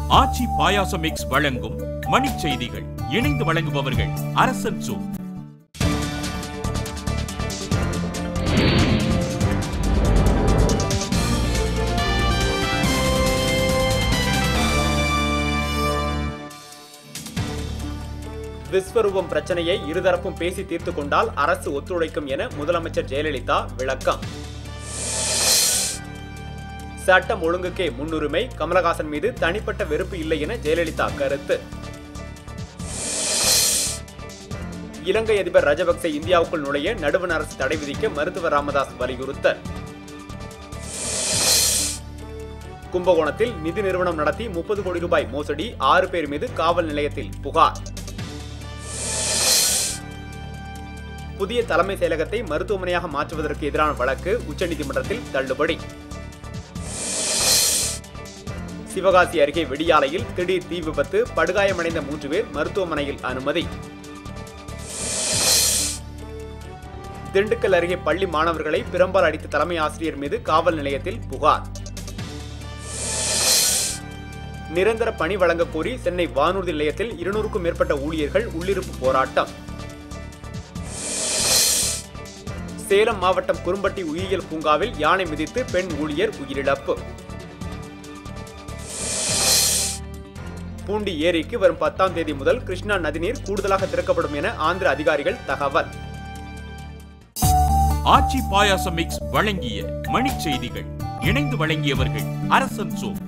ஆச்சி பாயாசம் mix வழங்கும் மணிச் செய்திகள் இணைந்து வழங்குபவர்கள் அரசன் சூ விஸ்வரூபம் பிரச்சனையை இருதரப்பும் பேசி தீர்த்து கொண்டால் அரசு ஒத்துழைக்கும் என முதலமைச்சர் ஜெயலலிதா விளக்கம் சட்டம் ஒழுங்குக்கே முன்னுரிமை கமலஹாசன் மீது தனிப்பட்ட வெறுப்பு இல்லை என ஜெயலலிதா கருத்து இலங்கை அதிபர் ராஜபக்சே இந்தியாவுக்குள் நுழைய நடுவண் அரசு தடை விதிக்க மருத்துவர் ராமதாஸ் வலியுறுத்தல் கும்பகோணத்தில் நிதி நிறுவனம் நடத்தி முப்பது கோடி ரூபாய் மோசடி ஆறு பேர் மீது காவல் நிலையத்தில் புகார் புதிய தலைமை செயலகத்தை மருத்துவமனையாக மாற்றுவதற்கு எதிரான வழக்கு உச்சநீதிமன்றத்தில் தள்ளுபடி சிவகாசி அருகே வெடியாலையில் திடீர் தீ விபத்து படுகாயமடைந்த மூன்று பேர் மருத்துவமனையில் அனுமதி திண்டுக்கல் அருகே பள்ளி மாணவர்களை பிரம்பால் அடித்த தலைமை ஆசிரியர் மீது காவல் நிலையத்தில் புகார் நிரந்தர பணி வழங்கக் கோரி சென்னை வானூர்தி நிலையத்தில் இருநூறுக்கும் மேற்பட்ட ஊழியர்கள் உள்ளிருப்பு போராட்டம் சேலம் மாவட்டம் குறும்பட்டி உயிரியல் பூங்காவில் யானை மிதித்து பெண் ஊழியர் உயிரிழப்பு பூண்டி ஏரிக்கு வரும் பத்தாம் தேதி முதல் கிருஷ்ணா நதிநீர் கூடுதலாக திறக்கப்படும் என ஆந்திர அதிகாரிகள் தகவல் ஆச்சி பாயாசம் மிக்ஸ் வழங்கிய மணிச் செய்திகள் இணைந்து வழங்கியவர்கள் அரசன் சூ